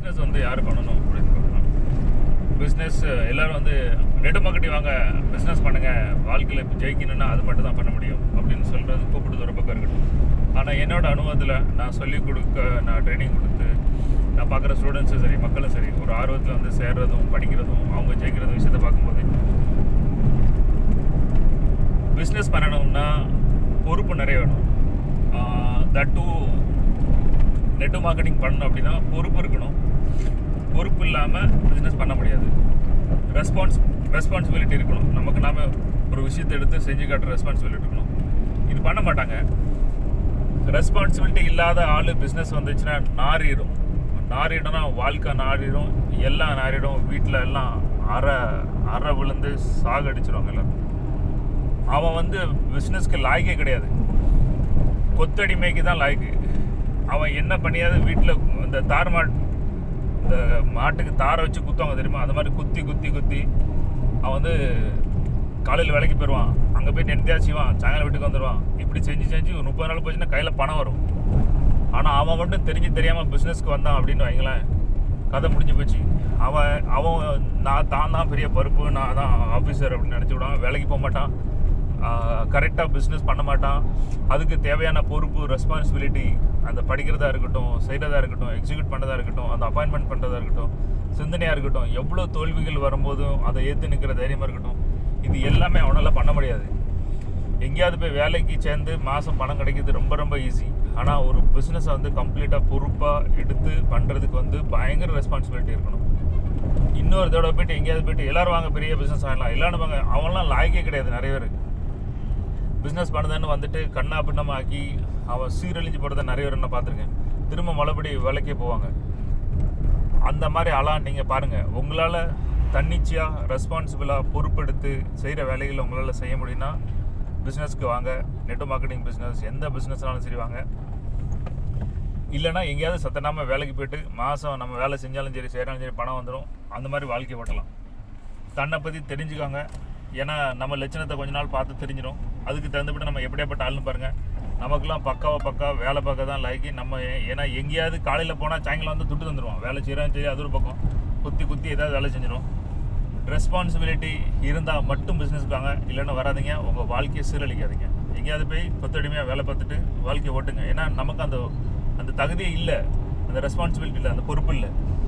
business வந்து யார் பண்ணணும் அப்படின்னு பார்க்கலாம் பிஸ்னஸ் எல்லாரும் வந்து நெடுமக்கட்டி வாங்க பிஸ்னஸ் பண்ணுங்க வாழ்க்கையில் இப்போ ஜெயிக்கணும்னா அது மட்டும் தான் பண்ண முடியும் அப்படின்னு சொல்கிறது கூப்பிடுறது ஒரு பக்கம் இருக்கட்டும் ஆனால் என்னோட அனுபவத்தில் நான் சொல்லிக் கொடுக்க நான் ட்ரைனிங் கொடுத்து நான் பார்க்குற ஸ்டூடெண்ட்ஸும் சரி மக்களும் சரி ஒரு ஆர்வத்தில் வந்து சேர்றதும் படிக்கிறதும் அவங்க ஜெயிக்கிறதும் விஷயத்தை பார்க்கும்போது பிஸ்னஸ் பண்ணணும்னா பொறுப்பு நிறைய வேணும் தட் டூ நெட்டு மார்க்கெட்டிங் பண்ணணும் அப்படின்னா பொறுப்பு இருக்கணும் பொறுப்பு இல்லாமல் பிஸ்னஸ் பண்ண முடியாது ரெஸ்பான்ஸ் ரெஸ்பான்சிபிலிட்டி இருக்கணும் நமக்கு நாம ஒரு விஷயத்தை எடுத்து செஞ்சு காட்டுற ரெஸ்பான்சிபிலிட்டி இருக்கணும் இது பண்ண மாட்டாங்க ரெஸ்பான்சிபிலிட்டி இல்லாத ஆள் பிஸ்னஸ் வந்துச்சுன்னா நாறிடும் நாறிடும்னா வாழ்க்கை நாறிடும் எல்லாம் நாறிடும் வீட்டில் எல்லாம் அரை அரை விழுந்து சாகடிச்சிருவாங்க எல்லாரும் அவன் வந்து பிஸ்னஸ்க்கு லாய்க்கே கிடையாது கொத்தடிமைக்கு தான் லாய்க்கு அவன் என்ன பண்ணியாவது வீட்டில் இந்த தார் மாட் இந்த மாட்டுக்கு தாரை வச்சு குத்துவாங்க தெரியுமா அந்த மாதிரி குத்தி குத்தி குத்தி அவன் வந்து காலையில் வேலைக்கு போயிடுவான் அங்கே போய் நெத்தியா செய்வான் சாயங்காலம் வீட்டுக்கு வந்துடுவான் இப்படி செஞ்சு செஞ்சு ஒரு முப்பது நாள் போச்சுன்னா கையில் பணம் வரும் ஆனால் அவன் மட்டும் தெரிஞ்சு தெரியாமல் பிஸ்னஸ்க்கு வந்தான் அப்படின்னு வைங்களேன் கதை முடிஞ்சு போச்சு அவன் அவன் நான் தான் தான் பெரிய பருப்பு நான் தான் ஆஃபீஸர் அப்படின்னு நினச்சி விடுவான் வேலைக்கு போக மாட்டான் கரெக்டாக பிஸ்னஸ் பண்ண மாட்டான் அதுக்கு தேவையான பொறுப்பு ரெஸ்பான்சிபிலிட்டி அந்த படிக்கிறதா இருக்கட்டும் செய்கிறதா இருக்கட்டும் எக்ஸிக்யூட் பண்ணுறதா இருக்கட்டும் அந்த அப்பாயின்மெண்ட் பண்ணுறதா இருக்கட்டும் சிந்தனையாக இருக்கட்டும் எவ்வளோ தோல்விகள் வரும்போதும் அதை ஏற்று நிற்கிற தைரியமாக இருக்கட்டும் இது எல்லாமே அவனால் பண்ண முடியாது எங்கேயாவது போய் வேலைக்கு சேர்ந்து மாதம் பணம் கிடைக்கிறது ரொம்ப ரொம்ப ஈஸி ஆனால் ஒரு பிஸ்னஸை வந்து கம்ப்ளீட்டாக பொறுப்பாக எடுத்து பண்ணுறதுக்கு வந்து பயங்கர ரெஸ்பான்சிபிலிட்டி இருக்கணும் இன்னொரு தடவை போயிட்டு எங்கேயாவது போயிட்டு எல்லாரும் வாங்க பெரிய பிஸ்னஸ் ஆகலாம் எல்லாரும் வாங்க அவன்லாம் லாய்க்கே கிடையாது நிறைய பேர் பிஸ்னஸ் பண்ணுதுன்னு வந்துட்டு கண்ணா பின்னமாக்கி அவன் சீரழிஞ்சு போகிறத நிறைய பேர் நான் பார்த்துருக்கேன் திரும்ப மறுபடி வேலைக்கே போவாங்க அந்த மாதிரி ஆளாக நீங்கள் பாருங்கள் உங்களால் தன்னிச்சையாக ரெஸ்பான்சிபிளாக பொறுப்பெடுத்து செய்கிற வேலைகளை உங்களால் செய்ய முடியும்னா பிஸ்னஸ்க்கு வாங்க நெட் மார்க்கெட்டிங் பிஸ்னஸ் எந்த பிஸ்னஸ்னாலும் சரி வாங்க இல்லைனா எங்கேயாவது சத்தனாமல் வேலைக்கு போயிட்டு மாதம் நம்ம வேலை செஞ்சாலும் சரி செய்கிறாலும் சரி பணம் வந்துடும் அந்த மாதிரி வாழ்க்கை ஓட்டலாம் தன்னை பற்றி தெரிஞ்சுக்கோங்க ஏன்னா நம்ம லட்சணத்தை கொஞ்ச நாள் பார்த்து தெரிஞ்சிடும் அதுக்கு தகுந்தபடி நம்ம எப்படியாப்பட்ட ஆள்னு பாருங்கள் நமக்குலாம் பக்காவாக பக்கா வேலை பார்க்க தான் லைக்கி நம்ம ஏ- ஏன்னா எங்கேயாவது காலையில் போனால் சாயங்காலம் வந்து துட்டு தந்துடுவோம் வேலை செய்கிறான்னு சரி அது ஒரு பக்கம் குத்தி குத்தி ஏதாவது வேலை செஞ்சிடும் ரெஸ்பான்சிபிலிட்டி இருந்தால் மட்டும் பிஸ்னஸ் வாங்க இல்லைன்னா வராதீங்க உங்கள் வாழ்க்கையை சீரழிக்காதீங்க எங்கேயாவது போய் கொத்தடிமையாக வேலை பார்த்துட்டு வாழ்க்கையை ஓட்டுங்க ஏன்னா நமக்கு அந்த அந்த தகுதியே இல்லை அந்த ரெஸ்பான்சிபிலிட்டி இல்லை அந்த பொறுப்பு இல்லை